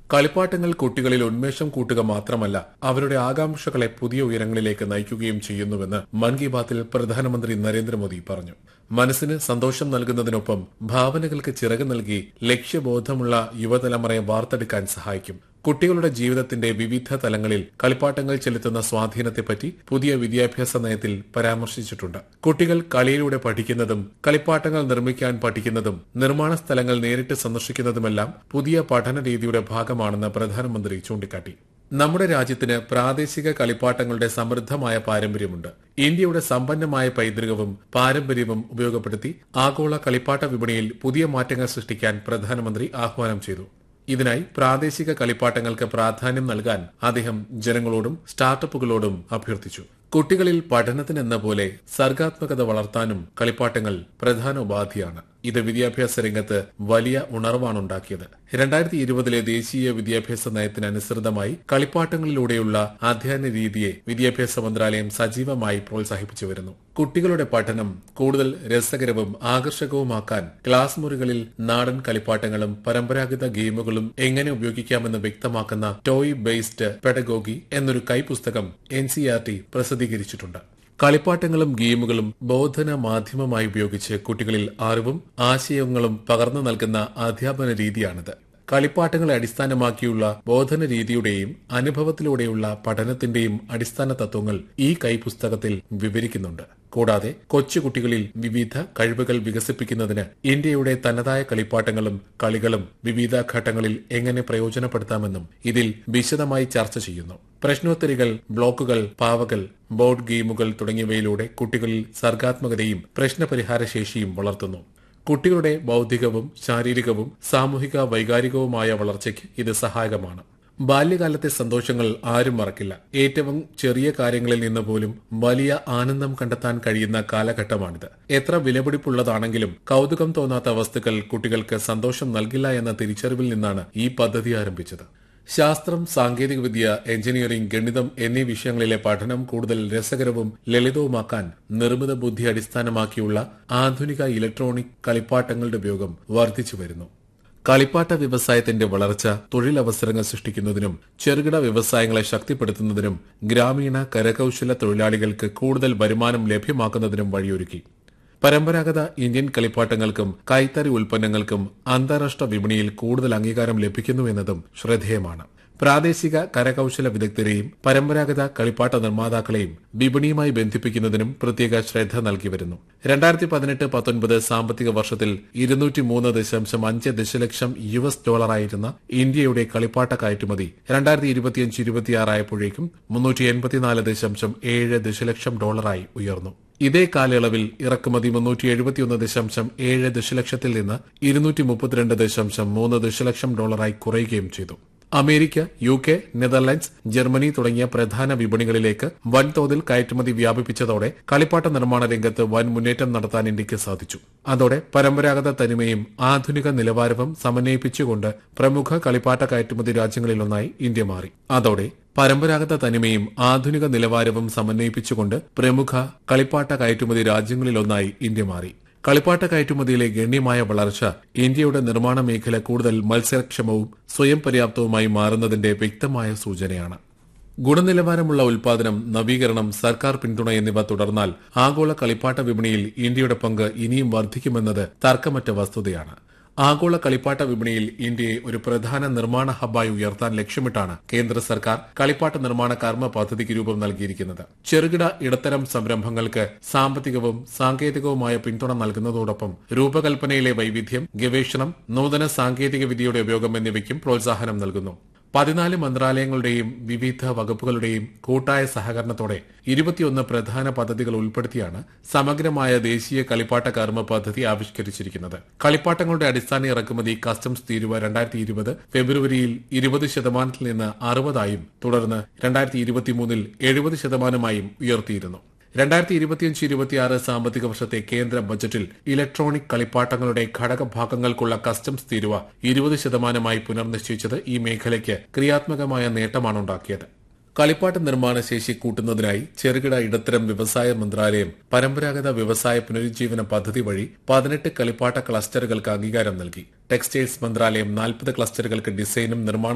കളിപ്പാട്ടങ്ങൾ കുട്ടികളിൽ ഉന്മേഷം കൂട്ടുക മാത്രമല്ല അവരുടെ ആകാംക്ഷകളെ പുതിയ ഉയരങ്ങളിലേക്ക് നയിക്കുകയും ചെയ്യുന്നുവെന്ന് മൻ കി ബാത്തിൽ പ്രധാനമന്ത്രി നരേന്ദ്രമോദി പറഞ്ഞു മനസ്സിന് സന്തോഷം നൽകുന്നതിനൊപ്പം ഭാവനകൾക്ക് ചിറക് നൽകി ലക്ഷ്യബോധമുള്ള യുവതലമുറയെ വാർത്തെടുക്കാൻ സഹായിക്കും കുട്ടികളുടെ ജീവിതത്തിന്റെ വിവിധ തലങ്ങളിൽ കളിപ്പാട്ടങ്ങൾ ചെലുത്തുന്ന സ്വാധീനത്തെപ്പറ്റി പുതിയ വിദ്യാഭ്യാസ നയത്തിൽ പരാമർശിച്ചിട്ടുണ്ട് കുട്ടികൾ കളിയിലൂടെ പഠിക്കുന്നതും കളിപ്പാട്ടങ്ങൾ നിർമ്മിക്കാൻ പഠിക്കുന്നതും നിർമ്മാണ സ്ഥലങ്ങൾ നേരിട്ട് സന്ദർശിക്കുന്നതുമെല്ലാം പുതിയ പഠന രീതിയുടെ ഭാഗമാണെന്ന് പ്രധാനമന്ത്രി ചൂണ്ടിക്കാട്ടി നമ്മുടെ രാജ്യത്തിന് പ്രാദേശിക കളിപ്പാട്ടങ്ങളുടെ സമൃദ്ധമായ പാരമ്പര്യമുണ്ട് ഇന്ത്യയുടെ സമ്പന്നമായ പൈതൃകവും പാരമ്പര്യവും ഉപയോഗപ്പെടുത്തി ആഗോള കളിപ്പാട്ട വിപണിയിൽ പുതിയ മാറ്റങ്ങൾ സൃഷ്ടിക്കാൻ പ്രധാനമന്ത്രി ആഹ്വാനം ചെയ്തു ഇതിനായി പ്രാദേശിക കളിപ്പാട്ടങ്ങൾക്ക് പ്രാധാന്യം നൽകാൻ അദ്ദേഹം ജനങ്ങളോടും സ്റ്റാർട്ടപ്പുകളോടും അഭ്യർത്ഥിച്ചു കുട്ടികളിൽ പഠനത്തിനെന്ന പോലെ സർഗാത്മകത വളർത്താനും കളിപ്പാട്ടങ്ങൾ പ്രധാന ഉപാധിയാണ് ഇത് വിദ്യാഭ്യാസ രംഗത്ത് വലിയ ഉണർവാണുണ്ടാക്കിയത് രണ്ടായിരത്തി ഇരുപതിലെ ദേശീയ വിദ്യാഭ്യാസ നയത്തിനനുസൃതമായി കളിപ്പാട്ടങ്ങളിലൂടെയുള്ള അധ്യയന രീതിയെ വിദ്യാഭ്യാസ മന്ത്രാലയം സജീവമായി പ്രോത്സാഹിപ്പിച്ചു വരുന്നു കുട്ടികളുടെ പഠനം കൂടുതൽ രസകരവും ആകർഷകവുമാക്കാൻ ക്ലാസ് മുറികളിൽ നാടൻ കളിപ്പാട്ടങ്ങളും പരമ്പരാഗത ഗെയിമുകളും എങ്ങനെ ഉപയോഗിക്കാമെന്ന് വ്യക്തമാക്കുന്ന ടോയ് ബേസ്ഡ് പെഡഗോഗി എന്നൊരു കൈപുസ്തകം എൻ സി ആർ ടി പ്രസിദ്ധീകരിച്ചിട്ടുണ്ട് കളിപ്പാട്ടങ്ങളും ഗെയിമുകളും ബോധന മാധ്യമമായി ഉപയോഗിച്ച് കുട്ടികളിൽ അറിവും ആശയങ്ങളും പകർന്നു നൽകുന്ന അധ്യാപന രീതിയാണിത് കളിപ്പാട്ടങ്ങളെ അടിസ്ഥാനമാക്കിയുള്ള ബോധന രീതിയുടെയും അനുഭവത്തിലൂടെയുള്ള പഠനത്തിന്റെയും അടിസ്ഥാന തത്വങ്ങൾ ഈ കൈപുസ്തകത്തിൽ വിവരിക്കുന്നുണ്ട് കൂടാതെ കൊച്ചുകുട്ടികളിൽ വിവിധ കഴിവുകൾ വികസിപ്പിക്കുന്നതിന് ഇന്ത്യയുടെ തനതായ കളിപ്പാട്ടങ്ങളും കളികളും വിവിധ ഘട്ടങ്ങളിൽ എങ്ങനെ പ്രയോജനപ്പെടുത്താമെന്നും ഇതിൽ വിശദമായി ചർച്ച ചെയ്യുന്നു പ്രശ്നോത്തരികൾ ബ്ലോക്കുകൾ പാവകൾ ബോർഡ് ഗെയിമുകൾ തുടങ്ങിയവയിലൂടെ കുട്ടികളിൽ സർഗാത്മകതയും പ്രശ്നപരിഹാര ശേഷിയും വളർത്തുന്നു കുട്ടികളുടെ ബൌദ്ധികവും ശാരീരികവും സാമൂഹിക വൈകാരികവുമായ വളർച്ചയ്ക്ക് ഇത് സഹായകമാണ് ബാല്യകാലത്തെ സന്തോഷങ്ങൾ ആരും മറക്കില്ല ഏറ്റവും ചെറിയ കാര്യങ്ങളിൽ നിന്ന് പോലും വലിയ ആനന്ദം കണ്ടെത്താൻ കഴിയുന്ന കാലഘട്ടമാണിത് എത്ര വിലപിടിപ്പുള്ളതാണെങ്കിലും കൗതുകം തോന്നാത്ത വസ്തുക്കൾ കുട്ടികൾക്ക് സന്തോഷം നൽകില്ല എന്ന തിരിച്ചറിവിൽ നിന്നാണ് ഈ പദ്ധതി ആരംഭിച്ചത് ശാസ്ത്രം സാങ്കേതികവിദ്യ എഞ്ചിനീയറിംഗ് ഗണിതം എന്നീ വിഷയങ്ങളിലെ പഠനം കൂടുതൽ രസകരവും ലളിതവുമാക്കാൻ നിർമ്മിത ബുദ്ധി അടിസ്ഥാനമാക്കിയുള്ള ആധുനിക ഇലക്ട്രോണിക് കളിപ്പാട്ടങ്ങളുടെ ഉപയോഗം വർദ്ധിച്ചു വരുന്നു കളിപ്പാട്ട വ്യവസായത്തിന്റെ വളർച്ച തൊഴിലവസരങ്ങൾ സൃഷ്ടിക്കുന്നതിനും ചെറുകിട വ്യവസായങ്ങളെ ശക്തിപ്പെടുത്തുന്നതിനും ഗ്രാമീണ കരകൌശല തൊഴിലാളികൾക്ക് കൂടുതൽ വരുമാനം ലഭ്യമാക്കുന്നതിനും വഴിയൊരുക്കി പരമ്പരാഗത ഇന്ത്യൻ കളിപ്പാട്ടങ്ങൾക്കും കൈത്തറി ഉൽപ്പന്നങ്ങൾക്കും അന്താരാഷ്ട്ര വിപണിയിൽ കൂടുതൽ അംഗീകാരം ലഭിക്കുന്നു എന്നതും ശ്രദ്ധേയമാണ് പ്രാദേശിക കരകൌശല വിദഗ്ധരെയും പരമ്പരാഗത കളിപ്പാട്ട നിർമ്മാതാക്കളെയും വിപണിയുമായി ബന്ധിപ്പിക്കുന്നതിനും പ്രത്യേക ശ്രദ്ധ നൽകി വരുന്നു രണ്ടായിരത്തി പതിനെട്ട് പത്തൊൻപത് സാമ്പത്തിക വർഷത്തിൽ ഇരുന്നൂറ്റി മൂന്ന് ദശാംശം അഞ്ച് ദശലക്ഷം യു എസ് ഡോളറായിരുന്ന ഇന്ത്യയുടെ കളിപ്പാട്ട കയറ്റുമതി രണ്ടായിരത്തി ഇരുപത്തിയഞ്ച് ഇരുപത്തിയാറായപ്പോഴേക്കും മുന്നൂറ്റി എൺപത്തിനാല് ദശാംശം ഏഴ് ദശലക്ഷം ഡോളറായി ഉയർന്നു ഇതേ കാലയളവിൽ ഇറക്കുമതി മുന്നൂറ്റി എഴുപത്തിയൊന്ന് ദശാംശം ഏഴ് ദശലക്ഷത്തിൽ നിന്ന് ഇരുന്നൂറ്റി മുപ്പത്തിരണ്ട് ദശാംശം മൂന്ന് ദശലക്ഷം ഡോളറായി കുറയുകയും ചെയ്തു America U K Netherlands Germany തുടങ്ങിയ പ്രധാന വിപണികളിലേക്ക് വൻതോതിൽ കയറ്റുമതി വ്യാപിപ്പിച്ചതോടെ കളിപ്പാട്ട നിർമ്മാണ രംഗത്ത് വൻ മുന്നേറ്റം നടത്താൻ ഇന്ത്യക്ക് സാധിച്ചു അതോടെ പരമ്പരാഗത തനിമയും ആധുനിക നിലവാരവും സമന്വയിപ്പിച്ചുകൊണ്ട് പ്രമുഖ കളിപ്പാട്ട കയറ്റുമതി രാജ്യങ്ങളിലൊന്നായി ഇന്ത്യ മാറി അതോടെ പരമ്പരാഗത തനിമയും ആധുനിക നിലവാരവും സമന്വയിപ്പിച്ചുകൊണ്ട് പ്രമുഖ കളിപ്പാട്ട കയറ്റുമതി രാജ്യങ്ങളിലൊന്നായി ഇന്ത്യ മാറി കളിപ്പാട്ട കയറ്റുമതിയിലെ ഗണ്യമായ വളർച്ച ഇന്ത്യയുടെ നിർമ്മാണ മേഖല കൂടുതൽ മത്സരക്ഷമവും സ്വയം പര്യാപ്തവുമായി മാറുന്നതിന്റെ വ്യക്തമായ സൂചനയാണ് ഗുണനിലവാരമുള്ള ഉൽപാദനം നവീകരണം സർക്കാർ പിന്തുണ എന്നിവ തുടർന്നാൽ ആഗോള കളിപ്പാട്ട വിപണിയിൽ ഇന്ത്യയുടെ പങ്ക് ഇനിയും വർദ്ധിക്കുമെന്നത് തർക്കമറ്റ വസ്തുതയാണ് ആഗോള കളിപ്പാട്ട വിപണിയിൽ ഇന്ത്യയെ ഒരു പ്രധാന നിർമ്മാണ ഹബ്ബായി ഉയർത്താൻ ലക്ഷ്യമിട്ടാണ് കേന്ദ്ര സർക്കാർ കളിപ്പാട്ട നിർമ്മാണ കർമ്മ പദ്ധതിക്ക് രൂപം നൽകിയിരിക്കുന്നത് ചെറുകിട ഇടത്തരം സംരംഭങ്ങൾക്ക് സാമ്പത്തികവും സാങ്കേതികവുമായ പിന്തുണ നൽകുന്നതോടൊപ്പം രൂപകൽപ്പനയിലെ വൈവിധ്യം ഗവേഷണം നൂതന സാങ്കേതിക വിദ്യയുടെ ഉപയോഗം എന്നിവയ്ക്കും പ്രോത്സാഹനം നൽകുന്നു പതിനാല് മന്ത്രാലയങ്ങളുടെയും വിവിധ വകുപ്പുകളുടെയും കൂട്ടായ സഹകരണത്തോടെ ഇരുപത്തിയൊന്ന് പ്രധാന പദ്ധതികൾ ഉൾപ്പെടുത്തിയാണ് സമഗ്രമായ ദേശീയ കളിപ്പാട്ട കർമ്മ പദ്ധതി ആവിഷ്കരിച്ചിരിക്കുന്നത് കളിപ്പാട്ടങ്ങളുടെ അടിസ്ഥാന ഇറക്കുമതി കസ്റ്റംസ് തീരുവ രണ്ടായിരത്തി ഇരുപത് ഫെബ്രുവരിയിൽ ഇരുപത് ശതമാനത്തിൽ നിന്ന് അറുപതായും തുടർന്ന് രണ്ടായിരത്തി ഇരുപത്തിമൂന്നിൽ എഴുപത് ശതമാനമായും ഉയർത്തിയിരുന്നു രണ്ടായിരത്തി ഇരുപത്തിയഞ്ച് ഇരുപത്തിയാറ് സാമ്പത്തിക വർഷത്തെ കേന്ദ്ര ബജറ്റിൽ ഇലക്ട്രോണിക് കളിപ്പാട്ടങ്ങളുടെ ഘടകഭാഗങ്ങൾക്കുള്ള കസ്റ്റംസ് തീരുവ ഇരുപത് ശതമാനമായി പുനർനിശ്ചയിച്ചത് ഈ മേഖലയ്ക്ക് ക്രിയാത്മകമായ നേട്ടമാണുണ്ടാക്കിയത് കളിപ്പാട്ട നിർമ്മാണ ശേഷി കൂട്ടുന്നതിനായി ചെറുകിട ഇടത്തരം വ്യവസായ മന്ത്രാലയം പരമ്പരാഗത വ്യവസായ പുനരുജ്ജീവന പദ്ധതി വഴി പതിനെട്ട് കളിപ്പാട്ട ക്ലസ്റ്ററുകൾക്ക് അംഗീകാരം നൽകി ടെക്സ്റ്റൈൽസ് മന്ത്രാലയം നാൽപ്പത് ക്ലസ്റ്ററുകൾക്ക് ഡിസൈനും നിർമ്മാണ